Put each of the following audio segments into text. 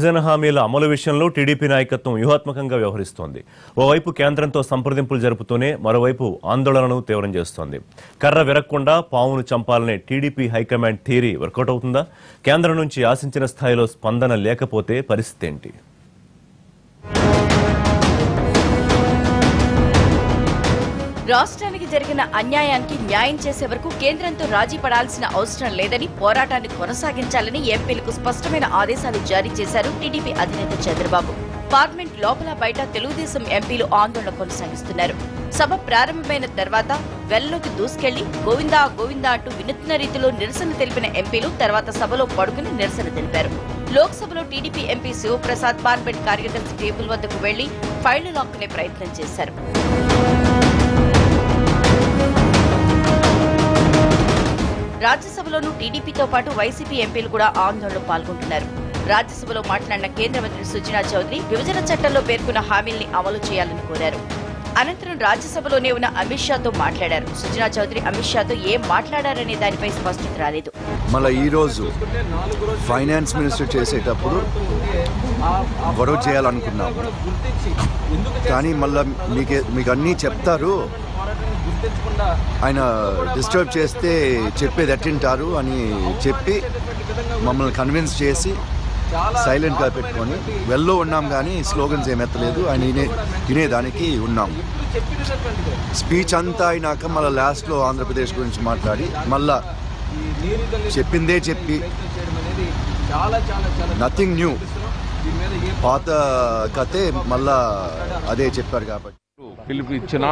విభజన హామీల అమలు విషయంలో టీడీపీ నాయకత్వం వ్యూహాత్మకంగా వ్యవహరిస్తోంది ఓవైపు కేంద్రంతో సంప్రదింపులు జరుపుతూనే మరోవైపు ఆందోళనను తీవ్రం చేస్తోంది కర్ర విరక్కుండా పావును చంపాలనే టీడీపీ హైకమాండ్ థియరీ వర్కౌట్ అవుతుందా కేంద్రం నుంచి ఆశించిన స్థాయిలో స్పందన లేకపోతే పరిస్థితి ఏంటి రాష్ట్రానికి జరిగిన అన్యాయానికి న్యాయం చేసే వరకు కేంద్రంతో రాజీ పడాల్సిన అవసరం లేదని పోరాటాన్ని కొనసాగించాలని ఎంపీలకు స్పష్టమైన ఆదేశాలు జారీ చేశారు టీడీపీ అధినేత చంద్రబాబు పార్లమెంట్ లోపల బయట తెలుగుదేశం ఎంపీలు ఆందోళన కొనసాగిస్తున్నారు సభ ప్రారంభమైన తర్వాత వెల్లోకి దూసుకెళ్లి గోవిందా గోవిందా అంటూ వినూత్న రీతిలో నిరసన తెలిపిన ఎంపీలు తర్వాత సభలో పడుకుని నిరసన తెలిపారు లోక్సభలో టీడీపీ ఎంపీ శివప్రసాద్ పార్లమెంట్ కార్యదర్శి టేబుల్ వద్దకు వెళ్లి ఫైళ్లు లాక్కునే ప్రయత్నం చేశారు రాజ్యసభలోనూ టీడీపీతో పాటు వైసీపీ ఎంపీలు కూడా ఆందోళనలో పాల్గొంటున్నారు రాజ్యసభలో మాట్లాడిన కేంద్ర మంత్రి సుజనా చౌదరి విభజన చట్టంలో పేర్కొన్న హామీల్ని అమలు చేయాలని కోరారు అనంతరం రాజ్యసభలోనే ఉన్న అమిత్ షాతో మాట్లాడారు సుజనా చౌదరి అమిత్ షాతో ఏం మాట్లాడారనే దానిపై స్పష్టత రాలేదు మళ్ళీ ఈరోజు ఫైనాన్స్ మినిస్టర్ చేసేటప్పుడు గొడవ చేయాలనుకున్నాం కానీ మళ్ళీ మీకు మీకు అన్నీ చెప్తారు ఆయన డిస్టర్బ్ చేస్తే చెప్పేది ఎట్టింటారు అని చెప్పి మమ్మల్ని కన్విన్స్ చేసి సైలెంట్గా పెట్టుకొని వెల్లో ఉన్నాం కానీ స్లోగన్స్ ఏం ఎత్తలేదు ఆయన వినే వినేదానికి ఉన్నాం స్పీచ్ అంతా అయినాక మళ్ళీ లాస్ట్లో ఆంధ్రప్రదేశ్ గురించి మాట్లాడి మళ్ళా చెప్పిందే చెప్పి నథింగ్ న్యూ పాత కథే మళ్ళా అదే చెప్పారు కాబట్టి పిలుపు ఇచ్చిన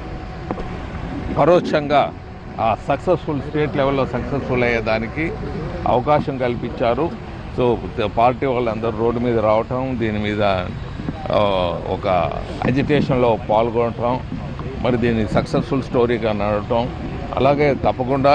పరోక్షంగా ఆ సక్సెస్ఫుల్ స్టేట్ లెవెల్లో సక్సెస్ఫుల్ అయ్యేదానికి అవకాశం కల్పించారు సో పార్టీ వాళ్ళందరూ రోడ్డు మీద రావటం దీని మీద ఆ, ఒక అజిటేషన్లో పాల్గొనటం మరి దీన్ని సక్సెస్ఫుల్ స్టోరీగా నడవటం అలాగే తప్పకుండా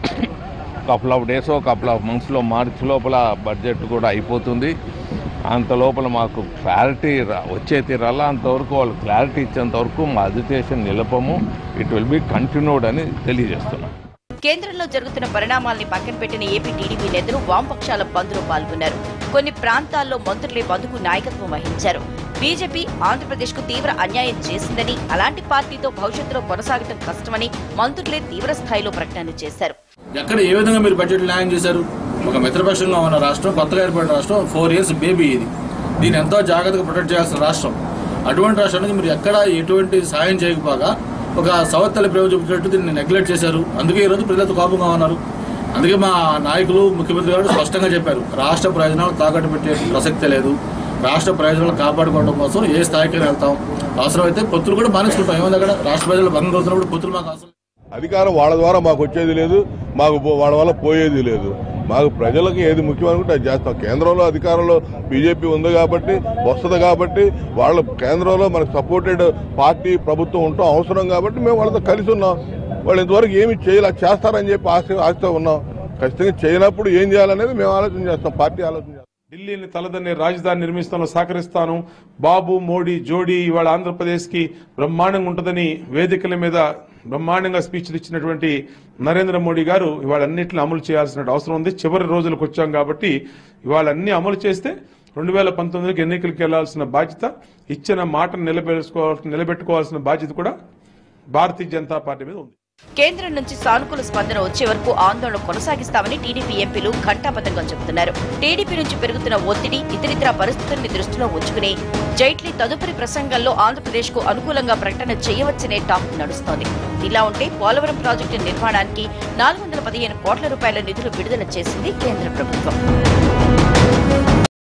couple of days couple of మంత్స్లో మార్చి లోపల బడ్జెట్ కూడా అయిపోతుంది అంత లోపల మాకు క్లారిటీ రా- వచ్చే తీరాలా అంతవరకు వాళ్ళు క్లారిటీ ఇచ్చేంత వరకు మా అజిటేషన్ నిలపము ఇట్ విల్ బి కంటిన్యూడ్ అని తెలియజేస్తున్నాం కేంద్రంలో జరుగుతున్న పరిణామాల్ని పక్కన పెట్టిన ఏపీ టీడీపీ నేతలు వామపక్షాల బంద్లో పాల్గొన్నారు కొన్ని ప్రాంతాల్లో మంత్రులే బంద్కు నాయకత్వం వహించారు బీజేపీ ఆంధ్రప్రదేశ్ కు తీవ్ర అన్యాయం చేసిందని అలాంటి పార్టీతో భవిష్యత్తులో కొనసాగడం కష్టమని మంత్రులే తీవ్ర స్థాయిలో ప్రకటన చేశారు ఎక్కడ ఏ విధంగా మీరు బడ్జెట్ న్యాయం చేశారు ఒక మిత్రపక్షంగా ఉన్న రాష్ట్రం కొత్తగా ఏర్పడిన రాష్ట్రం ఫోర్ ఇయర్స్ బేబీ ఇది దీన్ని ఎంతో జాగ్రత్తగా ప్రొటెక్ట్ చేయాల్సిన రాష్ట్రం అటువంటి రాష్ట్రానికి మీరు ఎక్కడ ఎటువంటి సాయం చేయకపోగా ఒక సవత్తల్లి ప్రేమ చూపించినట్టు దీన్ని నెగ్లెక్ట్ చేశారు అందుకే ఈరోజు ప్రజలతో కోపంగా ఉన్నారు అందుకే మా నాయకులు ముఖ్యమంత్రి గారు స్పష్టంగా చెప్పారు రాష్ట్ర ప్రయోజనాలు తాకట్టు పెట్టే ప్రసక్తే లేదు రాష్ట్ర ప్రయోజనాలు కాపాడుకోవడం కోసం ఏ స్థాయికి వెళ్తాం అవసరమైతే పొత్తులు కూడా మానేసుకుంటాం ఏముంది అక్కడ రాష్ట్ర ప్రజలు భంగం అవుతున్నప్పుడు పొత్తులు మాకు అవసరం లేదు. అధికారం వాళ్ళ ద్వారా మాకు వచ్చేది లేదు మాకు పో- వాళ్ళ వల్ల పోయేది లేదు మాకు ప్రజలకు ఏది ముఖ్యం అనుకుంటే అది చేస్తాం కేంద్రంలో అధికారంలో బీజేపీ ఉంది కాబట్టి వస్తుంది కాబట్టి వాళ్ళ కేంద్రంలో మనకు సపోర్టెడ్ పార్టీ ప్రభుత్వం ఉండటం అవసరం కాబట్టి మేము వాళ్ళతో కలిసి ఉన్నాం వాళ్ళు ఇంతవరకు ఏమి చేయాలి చేస్తారని చెప్పి ఆశ ఆశతో ఉన్నాం ఖచ్చితంగా చేయనప్పుడు ఏం చేయాలనేది మేము ఆలోచన చేస్తాం పార్టీ ఆలోచన చేస్తాం ఢిల్లీని తలదన్నే రాజధాని నిర్మిస్తాను సహకరిస్తాను బాబు మోడీ జోడీ ఇవాళ ఆంధ్రప్రదేశ్కి బ్రహ్మాండంగా ఉంటుందని వేదికల మీద బ్రహ్మాండంగా స్పీచ్లు ఇచ్చినటువంటి నరేంద్ర మోడీ గారు ఇవాళ అన్నింటిని అమలు చేయాల్సిన అవసరం ఉంది చివరి రోజులకు వచ్చాం కాబట్టి ఇవాళ అన్ని అమలు చేస్తే రెండు వేల పంతొమ్మిదికి ఎన్నికలకు వెళ్లాల్సిన బాధ్యత ఇచ్చిన మాటను నిలబెట్టుకోవాల్సిన నిలబెట్టుకోవాల్సిన బాధ్యత కూడా భారతీయ జనతా పార్టీ మీద ఉంది కేంద్రం నుంచి సానుకూల స్పందన వచ్చే వరకు ఆందోళన కొనసాగిస్తామని టీడీపీ ఎంపీలు ఘంటాపథంగా చెబుతున్నారు టీడీపీ నుంచి పెరుగుతున్న ఒత్తిడి ఇతరితర పరిస్థితుల్ని దృష్టిలో ఉంచుకుని జైట్లీ తదుపరి ప్రసంగంలో ఆంధ్రప్రదేశ్ కు అనుకూలంగా ప్రకటన చేయవచ్చనే టాక్ నడుస్తోంది ఇలా ఉంటే పోలవరం ప్రాజెక్టు నిర్మాణానికి నాలుగు వందల పదిహేను కోట్ల రూపాయల నిధులు విడుదల చేసింది కేంద్ర ప్రభుత్వం